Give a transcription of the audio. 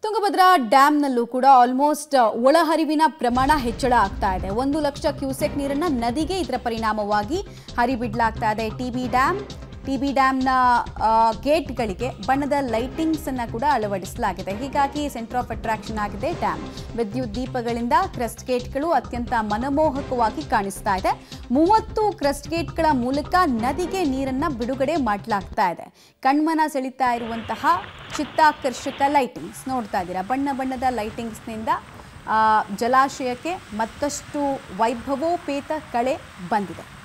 ತುಂಗಭದ್ರಾ ಡ್ಯಾಂನಲ್ಲೂ ಕೂಡ ಆಲ್ಮೋಸ್ಟ್ ಒಳಹರಿವಿನ ಪ್ರಮಾಣ ಹೆಚ್ಚಳ ಆಗ್ತಾ ಇದೆ ಒಂದು ಲಕ್ಷ ಕ್ಯೂಸೆಕ್ ನೀರನ್ನ ನದಿಗೆ ಇದರ ಪರಿಣಾಮವಾಗಿ ಹರಿಬಿಡ್ಲಾಗ್ತಾ ಇದೆ T B dam T B ಡ್ಯಾಮ್ನ ಗೇಟ್ಗಳಿಗೆ ಬಣ್ಣದ ಲೈಟಿಂಗ್ಸ್ ಅನ್ನ ಕೂಡ ಅಳವಡಿಸಲಾಗಿದೆ ಹೀಗಾಗಿ ಸೆಂಟರ್ ಆಫ್ ಅಟ್ರಾಕ್ಷನ್ ಆಗಿದೆ ಡ್ಯಾಮ್ ವಿದ್ಯುತ್ ದೀಪಗಳಿಂದ ಕ್ರೆಸ್ಟ್ ಗೇಟ್ಗಳು ಅತ್ಯಂತ ಮನಮೋಹಕವಾಗಿ ಕಾಣಿಸ್ತಾ ಇದೆ ಮೂವತ್ತು ಕ್ರೆಸ್ಟ್ ಗೇಟ್ಗಳ ಮೂಲಕ ನದಿಗೆ ನೀರನ್ನ ಬಿಡುಗಡೆ ಮಾಡಲಾಗ್ತಾ ಇದೆ ಕಣ್ಮನ ಸೆಳೀತಾ ಇರುವಂತಹ ಚಿತ್ತಾಕರ್ಷಕ ಲೈಟಿಂಗ್ಸ್ ನೋಡ್ತಾ ಇದ್ದೀರಾ ಬಣ್ಣ ಬಣ್ಣದ ಲೈಟಿಂಗ್ಸ್ನಿಂದ ಆ, ಜಲಾಶಯಕ್ಕೆ ಮತ್ತಷ್ಟು ವೈಭವೋಪೇತ ಕಳೆ ಬಂದಿದೆ